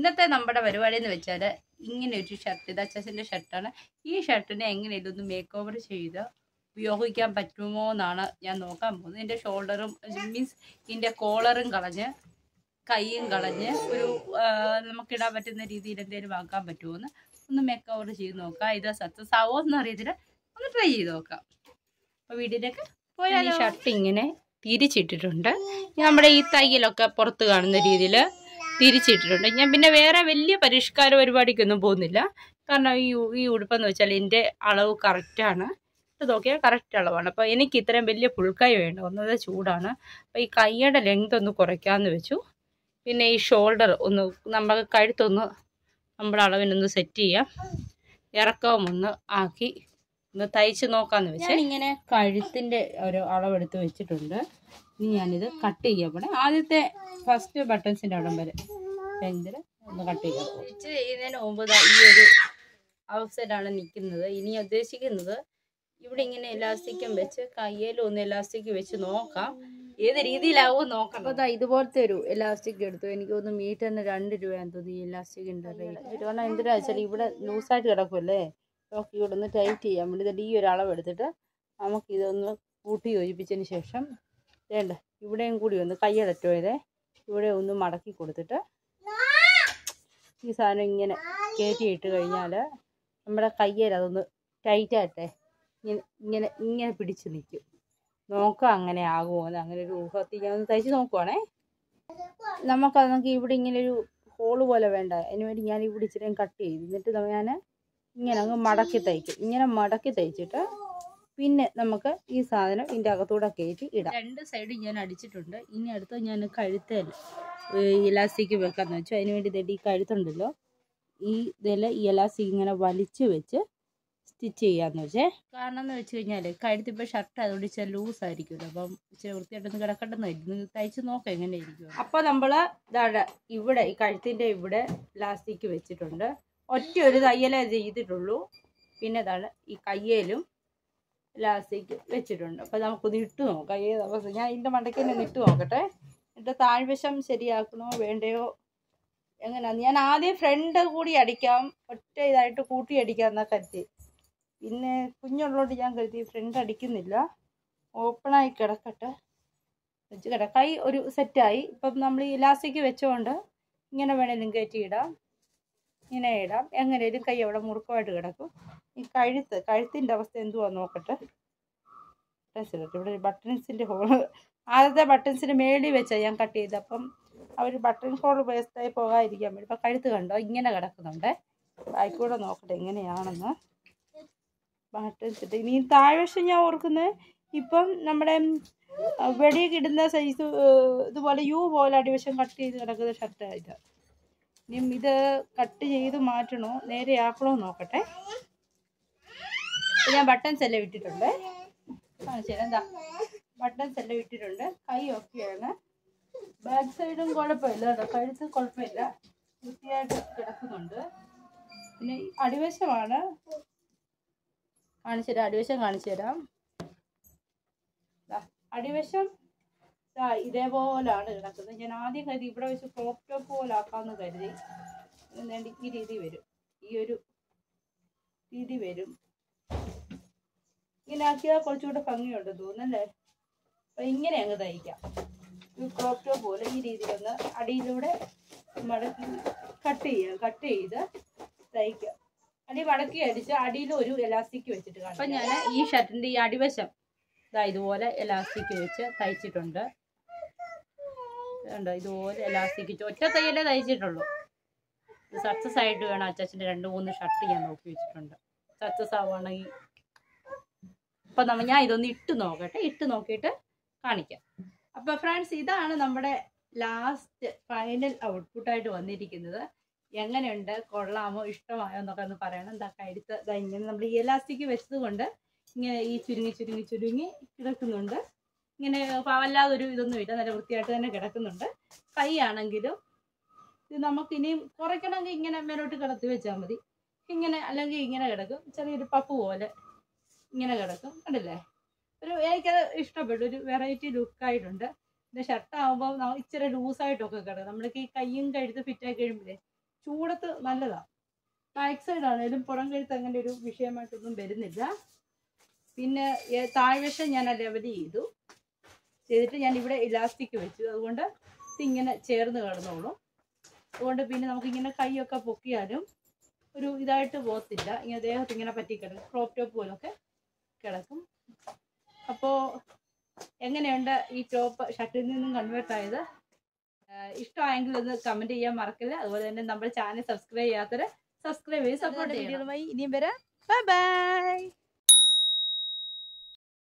ഇന്നത്തെ നമ്മുടെ പരിപാടി എന്ന് വെച്ചാൽ ഇങ്ങനെ ഒരു ഷർട്ട് ഇത് അച്ഛൻ്റെ ഷർട്ടാണ് ഈ ഷർട്ടിനെ എങ്ങനെ ഇതൊന്ന് മേക്ക് ഓവർ ചെയ്ത് ഉപയോഗിക്കാൻ പറ്റുമോ എന്നാണ് ഞാൻ നോക്കാൻ പോകുന്നത് ഇതിൻ്റെ ഷോൾഡറും മീൻസ് ഇതിൻ്റെ കോളറും കളഞ്ഞ് കൈയും കളഞ്ഞ് ഒരു ആ, നമുക്കിടാൻ പറ്റുന്ന രീതിയിൽ എന്തെങ്കിലും ആക്കാൻ പറ്റുമോ എന്ന് ഒന്ന് മേക്ക് ഓവർ ചെയ്ത് നോക്കാം ഇത് സക്സസ് ആവോ എന്ന് അറിയത്തില്ല ഒന്ന് ട്രൈ ചെയ്ത് നോക്കാം അപ്പോൾ വീടിലേക്ക് പോയാൽ ഈ ഷർട്ട് ഇങ്ങനെ തിരിച്ചിട്ടിട്ടുണ്ട് നമ്മുടെ ഈ തയ്യലൊക്കെ പുറത്ത് കാണുന്ന രീതിയിൽ തിരിച്ചിട്ടിട്ടുണ്ട് ഞാൻ പിന്നെ വേറെ വലിയ പരിഷ്കാര പരിപാടിക്കൊന്നും പോകുന്നില്ല കാരണം ഈ ഉ- ഈ ഉടുപ്പെന്ന് വെച്ചാൽ എൻ്റെ അളവ് കറക്റ്റാണ് ഇത് നോക്കിയാൽ കറക്റ്റ് അളവാണ് അപ്പോൾ എനിക്ക് ഇത്രയും വലിയ ഫുൾക്കൈ വേണ്ട ഒന്നത് ചൂടാണ് അപ്പോൾ ഈ കൈയുടെ ലെങ്ത് ഒന്ന് കുറയ്ക്കാമെന്ന് വെച്ചു പിന്നെ ഈ ഷോൾഡർ ഒന്ന് നമുക്ക് കഴുത്തൊന്ന് നമ്മുടെ അളവിനൊന്ന് സെറ്റ് ചെയ്യാം ഇറക്കവും ഒന്ന് ആക്കി ഒന്ന് തയ്ച്ച് നോക്കാമെന്ന് വെച്ചാൽ ഇങ്ങനെ കഴുത്തിൻ്റെ ഒരു അളവെടുത്ത് വെച്ചിട്ടുണ്ട് ഇനി ഞാനിത് കട്ട് ചെയ്യാൻ പോണേ ആദ്യത്തെ ഫസ്റ്റ് ബട്ടൺസിൻ്റെ അവിടം വരെ ലെങ്തിൽ ഒന്ന് കട്ട് ചെയ്യാൻ പോകും സ്റ്റിച്ച് ചെയ്യുന്നതിന് മുമ്പ് ദാ ഈ ഒരു അവസരമാണ് നിൽക്കുന്നത് ഇനി ഉദ്ദേശിക്കുന്നത് ഇവിടെ ഇങ്ങനെ എലാസ്റ്റിക്കും വെച്ച് കയ്യിലും ഒന്ന് എലാസ്റ്റിക് വെച്ച് നോക്കാം ഏത് രീതിയിലാവും നോക്കാം അപ്പോൾ ദാ ഇതുപോലത്തെ ഒരു എലാസ്റ്റിക് എടുത്തു എനിക്ക് തോന്നുന്നു മീറ്ററിന് രണ്ട് രൂപയാന്ന് തോന്നുന്നു ഈ എലാസ്റ്റിക്കിൻ്റെ റേറ്റ് കാരണം എന്തിനാ വെച്ചാൽ ഇവിടെ ലൂസായിട്ട് കിടക്കുമല്ലേ നമുക്ക് ഇവിടെ ഒന്ന് ടൈറ്റ് ചെയ്യാൻ വേണ്ടി ഇതിൻ്റെ ഈ ഒരു അളവ് എടുത്തിട്ട് നമുക്ക് ഇതൊന്ന് കൂട്ടി യോജിപ്പിച്ചതിന് ശേഷം വേണ്ട ഇവിടെയും കൂടി ഒന്ന് കയ്യടറ്റോ ഇതേ ഇവിടെ ഒന്ന് മടക്കി കൊടുത്തിട്ട് ഈ സാധനം ഇങ്ങനെ കയറ്റി ഇട്ട് കഴിഞ്ഞാൽ നമ്മുടെ കയ്യിൽ അതൊന്ന് ടൈറ്റായിട്ടെ ഇങ്ങനെ ഇങ്ങനെ ഇങ്ങനെ പിടിച്ച് നിൽക്കും നോക്കാം അങ്ങനെ ആകുമോ എന്ന് അങ്ങനെ ഒരു ഊഹത്തിൽ ഞാൻ ഒന്ന് തയ്ച്ച് നോക്കുവാണേ നമുക്കത് നമുക്ക് ഇവിടെ ഇങ്ങനെ ഒരു ഹോള് പോലെ വേണ്ട അതിന് വേണ്ടി ഞാൻ ഇവിടെ ഇച്ചിരി കട്ട് ചെയ്തു എന്നിട്ട് ഞാൻ ഇങ്ങനെ അങ്ങ് മടക്കി തയ്ക്കും ഇങ്ങനെ മടക്കി തയ്ച്ചിട്ട് പിന്നെ നമുക്ക് ഈ സാധനം ഇതിൻ്റെ അകത്തൂടെ കയറ്റി ഇടാം രണ്ട് സൈഡ് ഞാൻ അടിച്ചിട്ടുണ്ട് ഇനി അടുത്ത് ഞാൻ കഴുത്തേൽ ഇലാസ്റ്റിക് വെക്കാന്ന് വെച്ചു അതിന് വേണ്ടി ഇതേണ്ടി ഈ കഴുത്തുണ്ടല്ലോ ഈ ഇതിൽ ഈ ഇലാസ്റ്റിക് ഇങ്ങനെ വലിച്ച് വെച്ച് സ്റ്റിച്ച് ചെയ്യാന്ന് വെച്ചേ കാരണം എന്ന് വെച്ച് കഴിഞ്ഞാൽ കഴുത്ത് ഇപ്പോൾ ഷർട്ട് അതുകൊണ്ട് ഇച്ചിരി ലൂസ് ആയിരിക്കുമല്ലോ അപ്പം ഇച്ചിരി വൃത്തിയായിട്ടൊന്ന് കിടക്കട്ടെന്നായിരുന്നു തയ്ച്ച് നോക്കാം എങ്ങനെ ഇരിക്കും അപ്പോൾ നമ്മൾ ഇതാ ഇവിടെ ഈ കഴുത്തിൻ്റെ ഇവിടെ ലാസ്റ്റിക് വെച്ചിട്ടുണ്ട് ഒറ്റ ഒരു തയ്യലേ ചെയ്തിട്ടുള്ളൂ പിന്നെ ഇതാണ് ഈ കയ്യേലും ലാസ്റ്റിക് വെച്ചിട്ടുണ്ട് അപ്പോൾ നമുക്കൊന്ന് ഇട്ട് നോക്കാം ഏത് അവസ്ഥ ഞാൻ ഇതിൻ്റെ മണ്ടയ്ക്ക് തന്നെ ഒന്ന് ഇട്ട് നോക്കട്ടെ എന്നിട്ട് താഴ്വശം ശരിയാക്കണോ വേണ്ടയോ എങ്ങനെയാന്ന് ഞാൻ ആദ്യം ഫ്രണ്ട് കൂടി അടിക്കാം ഒറ്റ ഇതായിട്ട് കൂട്ടി അടിക്കാമെന്നാ കരുതി പിന്നെ കുഞ്ഞുള്ളതുകൊണ്ട് ഞാൻ കരുതി ഫ്രണ്ട് അടിക്കുന്നില്ല ഓപ്പണായി കിടക്കട്ടെ വെച്ച് കിടക്കാം കൈ ഒരു സെറ്റായി ഇപ്പം നമ്മൾ ഈ ഇലാസ്റ്റിക് വെച്ചുകൊണ്ട് ഇങ്ങനെ വേണേലും കയറ്റി ഇടാം ഇങ്ങനെ ഇടാം എങ്ങനെയും കൈ അവിടെ മുറുക്കമായിട്ട് കിടക്കും ഈ കഴുത്ത് കഴുത്തിൻ്റെ അവസ്ഥ എന്തുവാ നോക്കട്ടെ ബട്ടൺസ് ഇടട്ടെ ഇവിടെ ഒരു ബട്ടൺസിൻ്റെ ഹോള് ആദ്യത്തെ ബട്ടൺസിന് മേളിൽ വെച്ചാൽ ഞാൻ കട്ട് ചെയ്ത് അപ്പം അവർ ബട്ടൺ ഹോൾ വേസ്റ്റായി പോകാതിരിക്കാൻ വേണ്ടി ഇപ്പം കഴുത്ത് കണ്ടോ ഇങ്ങനെ കിടക്കുന്നുണ്ട് ബാക്കിക്കൂടെ നോക്കട്ടെ എങ്ങനെയാണെന്ന് ബട്ടൺസ് ഇട്ട് ഇനി താഴ്വശം ഞാൻ ഓർക്കുന്നത് ഇപ്പം നമ്മുടെ ആ, വെളിയിൽ ഇടുന്ന സൈസ് ഇതുപോലെ യു പോലെ അടിവശം കട്ട് ചെയ്ത് കിടക്കുന്ന ഷർട്ടായിട്ട് ഇനിയും ഇത് കട്ട് ചെയ്ത് മാറ്റണോ നേരെ ആക്കണോ നോക്കട്ടെ ഇപ്പൊ ഞാൻ ബട്ടൺസ് എല്ലാം ഇട്ടിട്ടുണ്ട് കാണിച്ചു തരാം. എന്താ ബട്ടൺസ് എല്ലാം ഇട്ടിട്ടുണ്ട് കൈ ഒക്കെയാണ് ബാക്ക് സൈഡും കുഴപ്പമില്ല കേട്ടോ കഴുത്ത് കുഴപ്പമില്ല വൃത്തിയായിട്ട് കിടക്കുന്നുണ്ട് പിന്നെ ഈ അടിവശമാണ് കാണിച്ചു തരാം അടിവശം കാണിച്ചു തരാം ദാ, അടിവശം ദാ ഇതേപോലാണ് കിടക്കുന്നത് ഞാൻ ആദ്യം കരുതി ഇവിടെ വെച്ച് ക്രോപ്പ് ടോപ്പ് പോലെ ആക്കാമെന്ന് കരുതി എന്നിട്ട് ഈ രീതി വരും ഈ ഒരു രീതി വരും ഇങ്ങനെ ആക്കിയാൽ കുറച്ചുകൂടെ ഭംഗിയുണ്ട് തോന്നുന്നല്ലേ അപ്പൊ ഇങ്ങനെ അങ്ങ് തയ്ക്കാം ഈ ക്രോപ്പ് ടോപ്പ് പോലെ ഈ രീതിയിലൊന്ന് അടിയിലൂടെ മടക്കി കട്ട് ചെയ്യുക കട്ട് ചെയ്ത് തയ്ക്കുക അടി മടക്കി അടിച്ച് അടിയിൽ ഒരു എലാസ്റ്റിക് വെച്ചിട്ട് കാണാം അപ്പൊ ഞാൻ ഈ ഷർട്ടിന്റെ ഈ അടിവശം ഇതാ ഇതുപോലെ എലാസ്റ്റിക് വെച്ച് തയ്ച്ചിട്ടുണ്ട് കണ്ടോ ഇതുപോലെ എലാസ്റ്റിക് ഒറ്റ തയ്യലേ തയ്ച്ചിട്ടുള്ളൂ സക്സസ് ആയിട്ട് വേണം അച്ചാച്ചൻ്റെ രണ്ട് മൂന്ന് ഷർട്ട് ഞാൻ നോക്കി വെച്ചിട്ടുണ്ട് സക്സസ് ആവുകയാണെങ്കിൽ അപ്പം നമ്മ ഞാൻ ഇതൊന്ന് ഇട്ട് നോക്കട്ടെ ഇട്ട് നോക്കിയിട്ട് കാണിക്കാം അപ്പോൾ ഫ്രണ്ട്സ് ഇതാണ് നമ്മുടെ ലാസ്റ്റ് ഫൈനൽ ഔട്ട്പുട്ടായിട്ട് വന്നിരിക്കുന്നത് എങ്ങനെയുണ്ട് കൊള്ളാമോ ഇഷ്ടമായോ എന്നൊക്കെ ഒന്ന് പറയണം എന്താ കഴുത്ത് ഇതാ ഇങ്ങനെ നമ്മൾ ഈ എലാസ്റ്റിക് വെച്ചത് കൊണ്ട് ഇങ്ങനെ ഈ ചുരുങ്ങി ചുരുങ്ങി ചുരുങ്ങി കിടക്കുന്നുണ്ട് ഇങ്ങനെ വല്ലാതെ ഒരു ഇതൊന്നും ഇല്ല നല്ല വൃത്തിയായിട്ട് തന്നെ കിടക്കുന്നുണ്ട് കൈ ആണെങ്കിലും ഇത് നമുക്ക് ഇനിയും കുറയ്ക്കണമെങ്കിൽ ഇങ്ങനെ മേലോട്ട് കിടത്തി വെച്ചാൽ മതി ഇങ്ങനെ അല്ലെങ്കിൽ ഇങ്ങനെ കിടക്കും ചെറിയൊരു പപ്പ് പോലെ ഇങ്ങനെ കിടക്കും കണ്ടില്ലേ ഒരു എനിക്കത് ഇഷ്ടപ്പെട്ടു ഒരു വെറൈറ്റി ലുക്കായിട്ടുണ്ട് പിന്നെ ഷർട്ട് ആകുമ്പോൾ ഇച്ചിരി ലൂസായിട്ടൊക്കെ കിടക്കും നമ്മൾക്ക് ഈ കയ്യും കഴുത്ത് ഫിറ്റായി കഴിയുമ്പോഴേ ചൂടത്ത് നല്ലതാണ് ബാക്ക് സൈഡ് ആണെങ്കിലും പുറം കഴുത്ത് അങ്ങനെ ഒരു വിഷയമായിട്ടൊന്നും വരുന്നില്ല പിന്നെ ഏ, താഴ്വശം ഞാൻ ലെവൽ ചെയ്തു ചെയ്തിട്ട് ഞാൻ ഇവിടെ ഇലാസ്റ്റിക് വെച്ചു അതുകൊണ്ട് ഇതിങ്ങനെ ചേർന്ന് കിടന്നോളും അതുകൊണ്ട് പിന്നെ നമുക്കിങ്ങനെ കൈയൊക്കെ പൊക്കിയാലും ഒരു ഇതായിട്ട് പോകത്തില്ല ഇങ്ങനെ ദേഹത്ത് ഇങ്ങനെ പറ്റി കിടക്കും ക്രോപ്പ് ടോപ്പ് പോലൊക്കെ കിടക്കും അപ്പോൾ എങ്ങനെയുണ്ട് ഈ ടോപ്പ് ഷർട്ടിൽ നിന്നും കൺവേർട്ട് ആയത് ആഹ് ഇഷ്ടമായെങ്കിൽ ഒന്ന് കമന്റ് ചെയ്യാൻ മറക്കില്ല അതുപോലെ തന്നെ നമ്മുടെ ചാനൽ സബ്സ്ക്രൈബ് ചെയ്യാത്തവര് സബ്സ്ക്രൈബ് ചെയ്ത് സപ്പോർട്ട് ചെയ്യണം ഇനിയും വരാം ബൈ ബൈ